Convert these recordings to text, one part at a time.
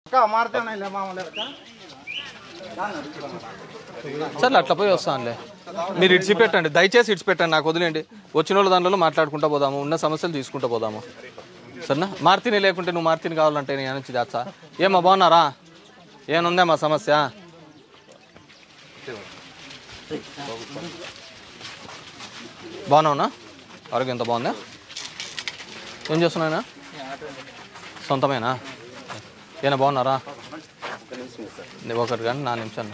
అక్క మారుతానే మామూలు అక్క సర్లే అట్లా పోయి వస్తానులే మీరు ఇడిచిపెట్టండి దయచేసి ఇడిచిపెట్టండి నాకు వదిలేండి వచ్చిన వాళ్ళ దాంట్లో మాట్లాడుకుంటూ పోదాము ఉన్న సమస్యలు తీసుకుంటూ పోదాము సరేనా మార్తిని లేకుంటే నువ్వు మార్తిని కావాలంటే నేను నుంచి చేస్తా ఏమా బాగున్నారా ఏముందే మా సమస్య బాగున్నావునా ఆరోగ్యం ఎంత బాగుందా ఏం చేస్తున్నాయినా సొంతమేనా ఏనా బాగున్నారా నువ్వు ఒకటి కానీ నా నిమిషాన్ని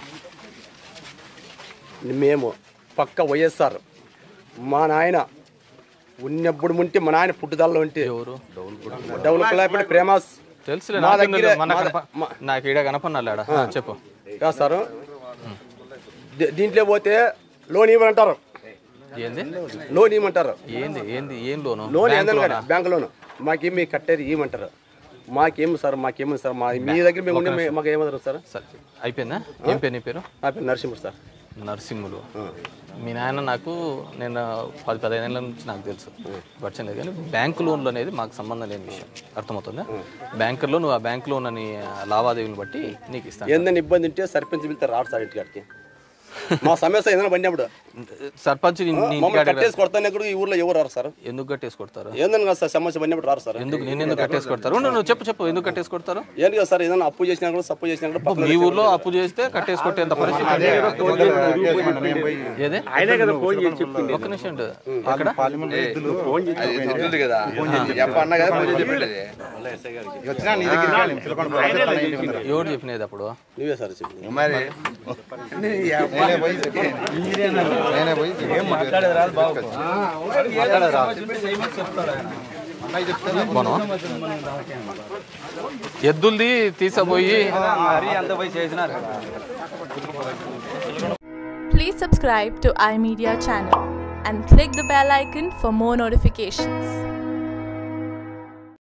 మేము పక్క వైఎస్ఆర్ మా నాయన ఉన్నప్పుడు ఉంటే మా నాయన పుట్టుదలలో ఉంటే ఎవరు డబుల్ కులాపడి ప్రేమాస్ తెలుసులే మా నాకేం దగ్గర- తెలుసు, మన మా- కనప- మా- నాకు ఈడ కనపన్నాలేడా చెప్పు రాస్తారు దీ- దీంట్లో పోతే లోన్ ఇవ్వమంటారు ఏంది లోన్ ఇవ్వమంటారు ఏంది ఏంది ఏం లోను లోన్ బ్యాంక్ ఏందని లోనా? బ్యాంక్ లోన్ మాకేమి కట్టేది ఇవ్వమంటారు మాకేమి సార్ మాకేమి సార్ మా మీ దగ్గర మేము ఉండే మే- మాకు ఏమన్నారు సార్ సరే అయిపోయిందా ఏం పేరు నీ పేరు నా పేరు నరసింహ సార్ నరసింహులు మీ నాయన నాకు నేను పది పదిహేను ఏళ్ళ నుంచి నాకు తెలుసు పరిచయం లేదు కానీ బ్యాంక్ లోన్లు అనేది మాకు సంబంధం లేని విషయం అర్థమవుతుందా బ్యాంకులో నువ్వు ఆ బ్యాంక్ లోన్ అని లావాదేవీలు బట్టి నీకు ఇస్తాను ఏందని ఇబ్బంది ఉంటే సర్పంచ్ వెళ్తారు రాడు సార్ ఇంటికాడికి మా సమస్య ఏదైనా పడినప్పుడు సర్పంచ్ నీ- నీ మమ్మల్ని ఇంటికాడికి రా- కట్టేసి కొడతానే కూడా ఈ ఊర్లో ఎవరు రారు సార్ ఎందుకు కట్టేసి కొడతారు ఏందని కదా సార్ సమస్య పడినప్పుడు రారు సార్ ఎందుకు నేను ఎందుకు కట్టేసి కొడతారు ఉండు, నువ్వు చెప్పు చెప్పు ఎందుకు కట్టేసి కొడతారు ఏంటి కదా సార్ ఏదైనా అప్పు చేసినా కూడా సప్పు చేసినా కూడా పక్కన మీ ఊర్లో అప్పు చేస్తే కట్టేసి కొట్టేంత పరిస్థితి ఏదే ఆయనే కదా ఫోన్ చేసి చెప్పింది ఒక్క నిమిషం ఉండు. అక్కడ పార్లమెంట్ ఎద్దులు తెలియదు కదా ఎప్ప అన్నా కదా పూజ చెప్పేది వచ్చినా నీ దగ్గరికి పిలకొని పోయి ఎవరు చెప్పినది అప్పుడు నువ్వే సార్ చెప్పింది మరి నేనే పోయి నేనే పోయి ఏం మనం ఎద్దుల్ది తీసపోయి Please subscribe to iMedia channel and click the bell icon for more notifications.